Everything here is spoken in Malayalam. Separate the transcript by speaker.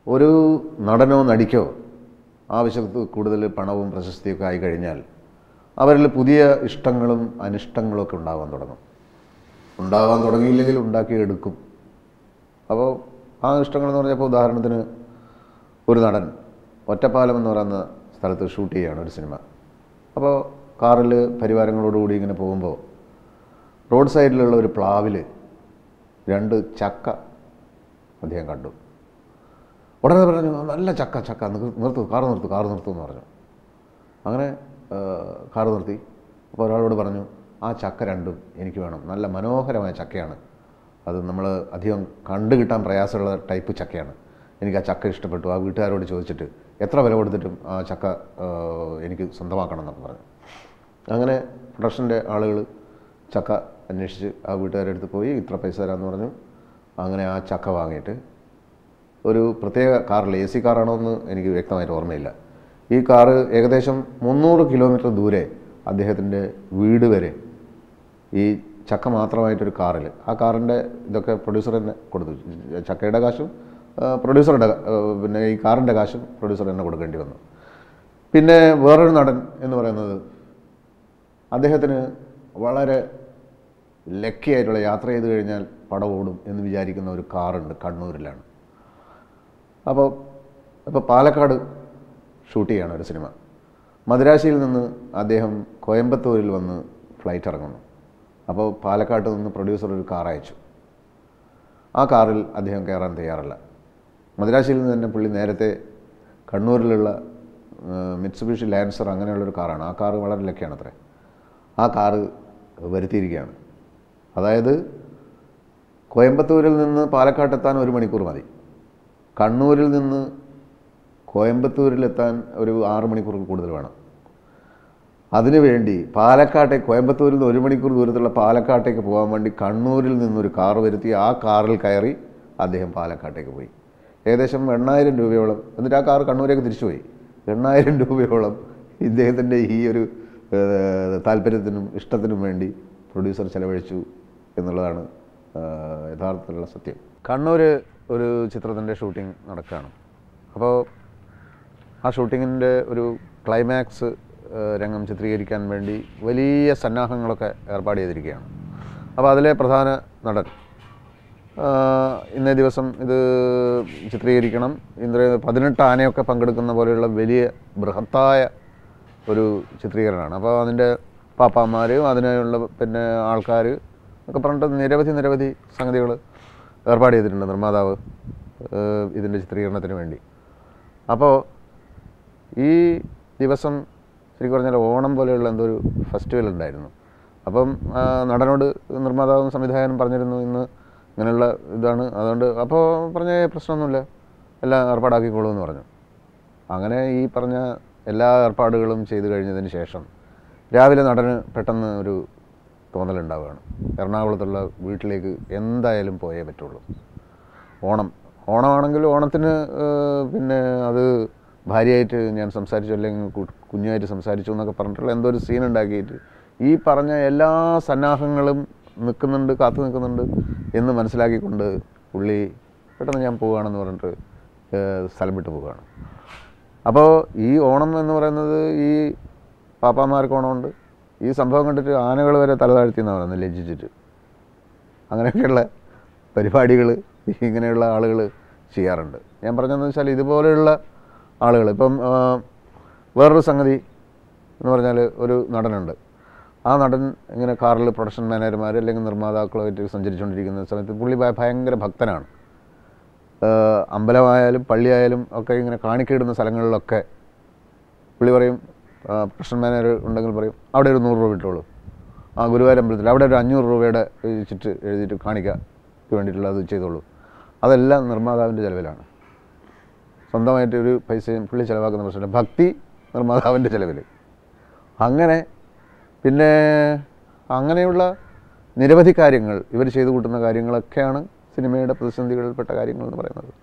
Speaker 1: ഒരു നടനോ നടിക്കോ ആവശ്യത്തിൽ കൂടുതൽ പണവും പ്രശസ്തിയൊക്കെ ആയി കഴിഞ്ഞാൽ അവരിൽ പുതിയ ഇഷ്ടങ്ങളും അനിഷ്ടങ്ങളും ഒക്കെ ഉണ്ടാകാൻ തുടങ്ങും ഉണ്ടാകാൻ തുടങ്ങിയില്ലെങ്കിൽ ഉണ്ടാക്കിയെടുക്കും അപ്പോൾ ആ ഇഷ്ടങ്ങളെന്ന് പറഞ്ഞപ്പോൾ ഉദാഹരണത്തിന് ഒരു നടൻ ഒറ്റപ്പാലം എന്ന് പറയുന്ന സ്ഥലത്ത് ഷൂട്ട് ചെയ്യുകയാണ് ഒരു സിനിമ അപ്പോൾ കാറിൽ പരിവാരങ്ങളോടുകൂടി ഇങ്ങനെ പോകുമ്പോൾ റോഡ് സൈഡിലുള്ള ഒരു പ്ലാവിൽ രണ്ട് ചക്ക അദ്ദേഹം കണ്ടു ഉടനെ പറഞ്ഞു നല്ല ചക്ക ചക്ക നിർ- നിർത്തൂ കാറ് നിർത്തൂ കാറ് നിർത്തൂ എന്ന് പറഞ്ഞു അങ്ങനെ ആ, കാറ് നിർത്തി അപ്പോൾ ഒരാളോട് പറഞ്ഞു ആ ചക്ക രണ്ടും എനിക്ക് വേണം നല്ല മനോഹരമായ ചക്കയാണ് അത് നമ്മൾ അധികം കണ്ടു കിട്ടാൻ പ്രയാസമുള്ള ടൈപ്പ് ചക്കയാണ് എനിക്ക് ആ ചക്ക ഇഷ്ടപ്പെട്ടു ആ വീട്ടുകാരോട് ചോദിച്ചിട്ട് എത്ര വില കൊടുത്തിട്ടും ആ ചക്ക ആ, എനിക്ക് സ്വന്തമാക്കണം എന്നൊക്കെ പറഞ്ഞു അങ്ങനെ പ്രൊഡക്ഷൻ്റെ ആളുകൾ ചക്ക അന്വേഷിച്ച് ആ വീട്ടുകാരുടെ അടുത്ത് പോയി ഇത്ര പൈസ തരാമെന്ന് പറഞ്ഞു അങ്ങനെ ആ ചക്ക വാങ്ങിയിട്ട് ഒരു പ്രത്യേക കാറിൽ എ സി കാറാണോ എന്ന് എനിക്ക് വ്യക്തമായിട്ട് ഓർമ്മയില്ല ഈ കാറ് ഏകദേശം മുന്നൂറ് കിലോമീറ്റർ ദൂരെ അദ്ദേഹത്തിൻ്റെ വീട് വരെ ഈ ചക്ക മാത്രമായിട്ടൊരു കാറിൽ ആ കാറിൻ്റെ ഇതൊക്കെ പ്രൊഡ്യൂസർ തന്നെ കൊടുത്തു ചക്കയുടെ കാശും ആ, പ്രൊഡ്യൂസറുടെ ആ, പിന്നെ ഈ കാറിൻ്റെ കാശും പ്രൊഡ്യൂസർ തന്നെ കൊടുക്കേണ്ടി വന്നു പിന്നെ വേറൊരു നടൻ എന്ന് പറയുന്നത് അദ്ദേഹത്തിന് വളരെ ലക്കി ആയിട്ടുള്ള യാത്ര ചെയ്ത് കഴിഞ്ഞാൽ പടം ഓടും എന്ന് വിചാരിക്കുന്ന ഒരു കാറുണ്ട് കണ്ണൂരിലാണ് അപ്പോൾ ഇപ്പോൾ പാലക്കാട് ഷൂട്ട് ചെയ്യാണ് ഒരു സിനിമ മദ്രാശിയിൽ നിന്ന് അദ്ദേഹം കോയമ്പത്തൂരിൽ വന്ന് ഫ്ലൈറ്റ് ഇറങ്ങുന്നു അപ്പോൾ പാലക്കാട്ട് നിന്ന് പ്രൊഡ്യൂസർ ഒരു കാർ അയച്ചു ആ കാറിൽ അദ്ദേഹം കയറാൻ തയ്യാറല്ല മദ്രാശിയിൽ നിന്ന് തന്നെ പുള്ളി നേരത്തെ കണ്ണൂരിലുള്ള മിറ്റ്സുബിഷി ലാൻസർ അങ്ങനെയുള്ളൊരു കാറാണ് ആ കാറ് വളരെ ലക്കിയാണ് അത്രേ ആ കാറ് വരുത്തിയിരിക്കുകയാണ് അതായത് കോയമ്പത്തൂരിൽ നിന്ന് പാലക്കാട്ടെത്താൻ ഒരു മണിക്കൂർ മതി കണ്ണൂരിൽ നിന്ന് കോയമ്പത്തൂരിലെത്താൻ ഒരു ആറ് മണിക്കൂർ കൂടുതൽ വേണം അതിനുവേണ്ടി പാലക്കാട്ടേക്ക് കോയമ്പത്തൂരിൽ നിന്ന് ഒരു മണിക്കൂർ ദൂരത്തുള്ള പാലക്കാട്ടേക്ക് പോകാൻ വേണ്ടി കണ്ണൂരിൽ നിന്നൊരു കാർ വരുത്തി ആ കാറിൽ കയറി അദ്ദേഹം പാലക്കാട്ടേക്ക് പോയി ഏകദേശം എണ്ണായിരം രൂപയോളം എന്നിട്ട് ആ കാർ കണ്ണൂരേക്ക് തിരിച്ചുപോയി എണ്ണായിരം രൂപയോളം ഇദ്ദേഹത്തിൻ്റെ ഈ ഒരു ഏഹ്, താല്പര്യത്തിനും ഇഷ്ടത്തിനും വേണ്ടി പ്രൊഡ്യൂസർ ചെലവഴിച്ചു എന്നുള്ളതാണ് ഏഹ്, യഥാർത്ഥത്തിലുള്ള സത്യം കണ്ണൂർ ഒരു ചിത്രത്തിൻ്റെ ഷൂട്ടിംഗ് നടക്കുകയാണ് അപ്പോൾ ആ ഷൂട്ടിങ്ങിൻ്റെ ഒരു ക്ലൈമാക്സ് ഏഹ്, രംഗം ചിത്രീകരിക്കാൻ വേണ്ടി വലിയ സന്നാഹങ്ങളൊക്കെ ഏർപ്പാട് ചെയ്തിരിക്കുകയാണ് അപ്പോൾ അതിലെ പ്രധാന നടൻ ആഹ്, ഇന്നേ ദിവസം ഇത് ചിത്രീകരിക്കണം ഇന്നലെ പതിനെട്ട് ആനയൊക്കെ പങ്കെടുക്കുന്ന പോലെയുള്ള വലിയ ബൃഹത്തായ ഒരു ചിത്രീകരണമാണ് അപ്പോൾ അതിൻ്റെ പാപ്പാന്മാരും അതിനുള്ള പിന്നെ ആൾക്കാർ ഒക്കെ പറഞ്ഞിട്ട് നിരവധി നിരവധി സംഗതികൾ ഏർപ്പാട് ചെയ്തിട്ടുണ്ട് നിർമ്മാതാവ് ഏഹ്, ഇതിൻ്റെ ചിത്രീകരണത്തിന് വേണ്ടി അപ്പോൾ ഈ ദിവസം ശരിക്കും പറഞ്ഞാൽ ഓണം പോലെയുള്ള എന്തോ ഒരു ഫെസ്റ്റിവൽ ഉണ്ടായിരുന്നു അപ്പം ആ, നടനോട് നിർമ്മാതാവും സംവിധായകനും പറഞ്ഞിരുന്നു ഇന്ന് ഇങ്ങനെയുള്ള ഇതാണ് അതുകൊണ്ട് അപ്പോൾ പറഞ്ഞ "ഏയ് പ്രശ്നമൊന്നുമില്ല എല്ലാം ഏർപ്പാടാക്കിക്കോളൂ എന്ന് പറഞ്ഞു അങ്ങനെ ഈ പറഞ്ഞ എല്ലാ ഏർപ്പാടുകളും ചെയ്തു കഴിഞ്ഞതിന് ശേഷം രാവിലെ നടന് പെട്ടെന്ന് ഒരു തോന്നലുണ്ടാവുകയാണ് എറണാകുളത്തുള്ള വീട്ടിലേക്ക് എന്തായാലും പോയേ പറ്റുള്ളൂ ഓണം ഓണമാണെങ്കിൽ ഓണത്തിന് ഏഹ്, പിന്നെ അത് ഭാര്യയായിട്ട് ഞാൻ സംസാരിച്ചു അല്ലെങ്കിൽ കു- കുഞ്ഞുമായിട്ട് സംസാരിച്ചു എന്നൊക്കെ പറഞ്ഞിട്ടുള്ള എന്തോ ഒരു സീൻ ഉണ്ടാക്കിയിട്ട് ഈ പറഞ്ഞ എല്ലാ സന്നാഹങ്ങളും നിൽക്കുന്നുണ്ട് കാത്തു നിൽക്കുന്നുണ്ട് എന്ന് മനസ്സിലാക്കിക്കൊണ്ട് പുള്ളി പെട്ടെന്ന് ഞാൻ പോവുകയാണെന്ന് പറഞ്ഞിട്ട് ഏഹ്, സ്ഥലം വിട്ട് പോവുകയാണ് അപ്പോൾ ഈ ഓണം എന്ന് പറയുന്നത് ഈ പാപ്പാമാർക്ക് ഓണമുണ്ട് ഈ സംഭവം കണ്ടിട്ട് ആനകൾ വരെ തലതാഴ്ത്തി എന്നാണ് പറയുന്നത് ലജ്ജിച്ചിട്ട് അങ്ങനെയൊക്കെയുള്ള പരിപാടികൾ ഇങ്ങനെയുള്ള ആളുകൾ ചെയ്യാറുണ്ട് ഞാൻ പറഞ്ഞതെന്ന് വെച്ചാൽ ഇതുപോലെയുള്ള ആളുകൾ ഇപ്പം ആ, വേറൊരു സംഗതി എന്ന് പറഞ്ഞാൽ ഒരു നടനുണ്ട് ആ നടൻ ഇങ്ങനെ കാറിൽ പ്രൊഡക്ഷൻ മാനേജർമാർ അല്ലെങ്കിൽ നിർമ്മാതാക്കളുമായിട്ട് സഞ്ചരിച്ചുകൊണ്ടിരിക്കുന്ന സമയത്ത് പുള്ളി ഭയ- ഭയങ്കര ഭക്തനാണ് ഏഹ് അമ്പലമായാലും പള്ളിയായാലും ഒക്കെ ഇങ്ങനെ കാണിക്കയിടുന്ന സ്ഥലങ്ങളിലൊക്കെ പുള്ളി പറയും ആ, പ്രൊഡക്ഷൻ മാനേജർ ഉണ്ടെങ്കിൽ പറയും അവിടെ ഒരു നൂറ് രൂപ ഇട്ടോളൂ ആ ഗുരുവായൂർ അമ്പലത്തിൽ അവിടെ ഒരു അഞ്ഞൂറ് രൂപയുടെ ഈ ചിറ്റ് എഴുതിയിട്ട് കാണിക്കക്ക് വേണ്ടിയിട്ടുള്ള അത് ചെയ്തോളൂ അതെല്ലാം നിർമ്മാതാവിൻ്റെ ചിലവിലാണ് സ്വന്തമായിട്ട് ഒരു പൈസയും പുള്ളി ചിലവാക്കുന്ന പ്രശ്നമില്ല ഭക്തി നിർമ്മാതാവിൻ്റെ ചിലവിൽ അങ്ങനെ പിന്നെ അങ്ങനെയുള്ള നിരവധി കാര്യങ്ങൾ ഇവർ ചെയ്തു കൂട്ടുന്ന കാര്യങ്ങളൊക്കെയാണ് സിനിമയുടെ പ്രതിസന്ധികളിൽപ്പെട്ട കാര്യങ്ങൾ എന്ന് പറയുന്നത്